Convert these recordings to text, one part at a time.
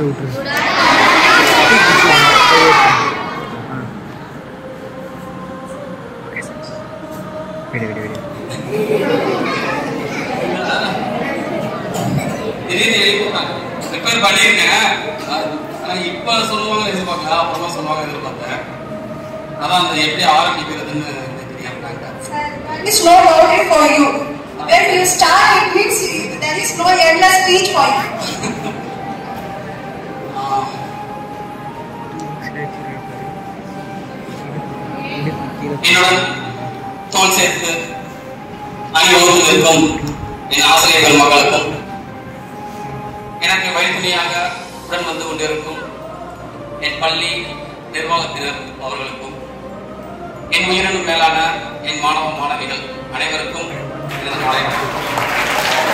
விட்டுரு okay sir விடு விடு விடு திடீர்னு எழுதி போட்டாங்க ரிப்பேர் பண்ணியிருக்கேன் ஆனா இப்ப சொல்லுவாங்க எதிர்பார்க்கல அப்புறமா சொல்லுவாங்க எதிர்பார்த்தேன் அதான் அந்த எப்படி ஆரம்பிக்கிறதுன்னு எனக்கு தெரியாமட்டாங்க There is no boundary for you. When you start, it means there is no endless speech for you. என்னுடன் தோல் சேர்த்து அனைவரும் இருக்கும் என் ஆசிரியர்கள் மக்களுக்கும் எனக்கு வழித்துணையாக உடன் வந்து கொண்டிருக்கும் என் பள்ளி நிர்வாகத்தினர் அவர்களுக்கும் என் உயிரினும் மேலான என் மாணவ மாணவிகள் அனைவருக்கும் எனது மாலை வணக்கம்.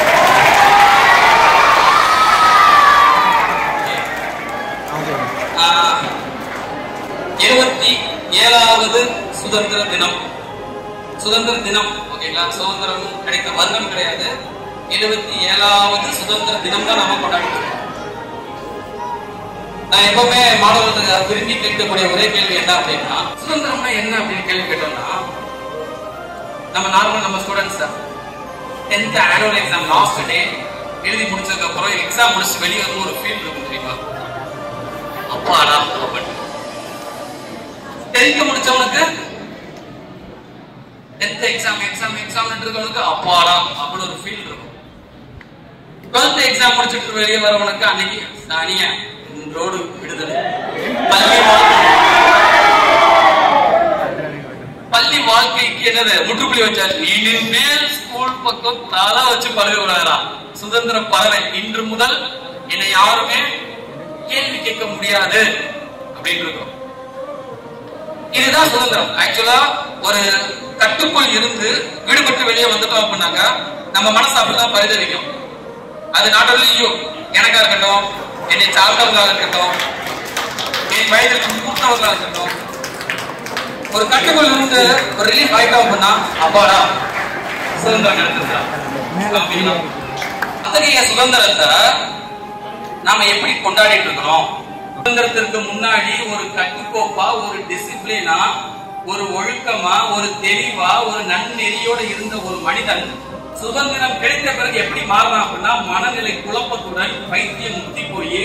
ஆஹ், இருபத்தி ஏழாவது சுதந்திர தினம் சுதந்திர தினம் ஓகேங்களா சுதந்திரம் கிடைத்த வருடம் கிடையாது எழுபத்தி ஏழாவது சுதந்திர தினம் தான் நம்ம கொண்டாடிட்டு இருக்கோம் நான் எப்பவுமே மாணவர்களுக்கு விரும்பி கேட்கக்கூடிய ஒரே கேள்வி என்ன அப்படின்னா சுதந்திரம்னா என்ன அப்படின்னு கேள்வி கேட்டோம்னா நம்ம நார்மல் நம்ம ஸ்டூடெண்ட்ஸ் தான் tenth annual exam last day எழுதி முடிச்சதுக்கு அப்புறம் எக்ஸாம் முடிச்சு வெளியே வந்து ஒரு ஃபீல் இருக்கும் தெரியுமா அப்பாடா அப்படின்னு டென்த் முடிச்சவனுக்கு டென்த் எக்ஸாம் எக்ஸாம் எக்ஸாம் இருக்கவனுக்கு அப்பாடா அப்படின்னு ஒரு ஃபீல் இருக்கும் டுவெல்த் எக்ஸாம் முடிச்சுட்டு வெளியே வரவனுக்கு அன்னைக்கு தனியா ரோடு விடுதலை பள்ளி வாழ்க்கை பள்ளி வாழ்க்கைக்கு என்னது முற்றுப்புள்ளி வச்சாச்சு இனிமேல் ஸ்கூல் பக்கம் தலை வச்சு பழக கூடாதா சுதந்திர பறவை இன்று முதல் என்னை யாருமே கேள்வி கேட்க முடியாது அப்படின்னு இருக்கோம் இதுதான் சுதந்திரம் ஆக்சுவலா ஒரு கட்டுக்குள் இருந்து விடுபட்டு வெளியே வந்துட்டோம் அப்படின்னாங்க நம்ம மனசு அப்படிதான் பரிதவிக்கும் அது நாட் only you எனக்கா இருக்கட்டும் என்னை சார்ந்தவர்களாக இருக்கட்டும் என் வயதிற்கு மூத்தவர்களாக இருக்கட்டும் ஒரு கட்டுக்குள் இருந்து ஒரு ரிலீஃப் ஆயிட்டோம் அப்படின்னா அப்பாடா சுதந்திரம் கிடைச்சிருக்கா அப்படின்னா அத்தகைய சுதந்திரத்தை நாம எப்படி கொண்டாடிட்டு இருக்கிறோம் சுதந்திரத்திற்கு முன்னாடி ஒரு கட்டுக்கோப்பா ஒரு டிசிப்ளினா ஒரு ஒழுக்கமா ஒரு தெளிவா ஒரு நன்னெறியோட இருந்த ஒரு மனிதன் சுதந்திரம் கிடைத்த பிறகு எப்படி மாறலாம் அப்படின்னா மனநிலை குழப்பத்துடன் பைத்தியம் முத்தி போய்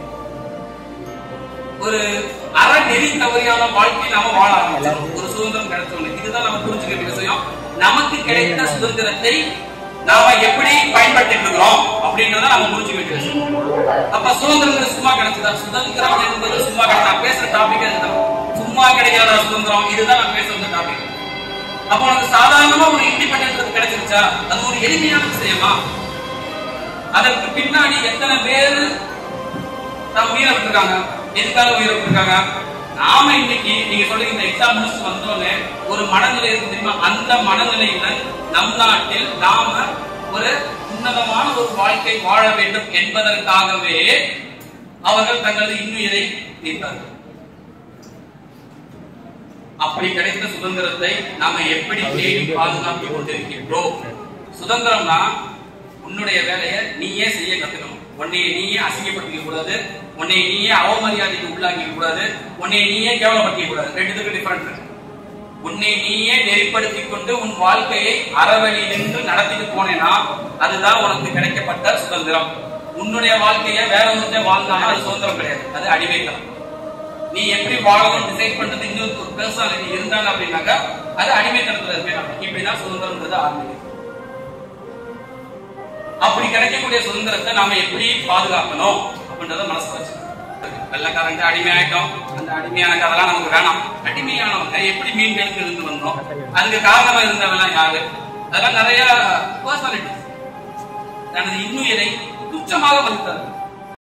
ஒரு அறநெறி தவறியான வாழ்க்கை நாம வாழ ஆரம்பிச்சிடும் ஒரு சுதந்திரம் கிடைச்சோன்னு இதுதான் நம்ம புரிஞ்சுக்க வேண்டிய விஷயம் நமக்கு கிடைத்த சுதந்திரத்தை நாம எப்படி பயன்படுத்திட்டு இருக்கிறோம் அப்படின்றத நம்ம புரிஞ்சுக்க வேண்டிய விஷயம் அப்ப சுதந்திரம் சும்மா கிடைச்சதா சுதந்திரம் என்பது சும்மா கிடைச்சா நான் பேசுற டாபிக் அதுதான் சும்மா கிடைக்காத சுதந்திரம் இதுதான் நான் பேச வந்த டாபிக் அப்ப உனக்கு சாதாரணமா ஒரு இண்டிபெண்டன்ஸ் கிடைச்சிருச்சா அது ஒரு எளிமையான விஷயமா அதற்கு பின்னாடி எத்தனை பேர் நம்ம உயிரை விட்டுருக்காங்க எதுக்காக உயிரை விட்டுருக்காங்க நாம இன்னைக்கு நீங்க சொல்றீங்க இந்த எக்ஸாம் முடிச்சு வந்தோடனே ஒரு மனநிலை இருக்கு தெரியுமா அந்த மனநிலையில நம் நாட்டில் நாம ஒரு உன்னதமான ஒரு வாழ்க்கை வாழ வேண்டும் என்பதற்காகவே அவர்கள் தங்களது இன்னுயிரை நீத்தார்கள் அப்படி கிடைத்த சுதந்திரத்தை நாம எப்படி தேடி பாதுகாத்துக் கொண்டிருக்கின்றோம் சுதந்திரம்னா உன்னுடைய வேலையை நீயே செய்ய கத்துக்கணும் உன்னைய நீயே அசிங்கப்படுத்திக்க கூடாது உன்னை நீயே அவமரியாதைக்கு உள்ளாக்கிக்க கூடாது உன்னை நீயே கேவலப்படுத்திக்க கூடாது ரெண்டுத்துக்கு டிஃபரண்ட் இருக்கு உன்னை நீயே நெறிப்படுத்திக் கொண்டு உன் வாழ்க்கையை அறவழி நின்று நடத்திட்டு போனேன்னா அதுதான் உனக்கு கிடைக்கப்பட்ட சுதந்திரம் உன்னுடைய வாழ்க்கையை வேற ஒருத்தன் வாழ்ந்தானா அது சுதந்திரம் கிடையாது அது அடிமைத்தனம் நீ எப்படி வாழணும் டிசைட் பண்றது இன்னொரு ஒரு பர்சனாலிட்டி இருந்தாங்க அப்படின்னாக்கா அது அடிமைத்தனத்துல இருக்கே இப்படிதான் சுதந்திரம்ன்றது ஆரம்பிக்கும் அப்படி கிடைக்கக்கூடிய சுதந்திரத்தை நாம எப்படி பாதுகாக்கணும் அப்படின்றத மனசு வச்சு வெள்ளக்காரங்க அடிமை ஆயிட்டோம் அந்த அடிமையான கதெல்லாம் நமக்கு வேணாம் அடிமையானவங்க எப்படி மீன்களுக்கு இருந்து வந்தோம் அதுக்கு காரணமா இருந்தவங்க யாரு அதெல்லாம் நிறைய பர்சனாலிட்டி தனது இன்னுயிரை துச்சமாக மதித்தார்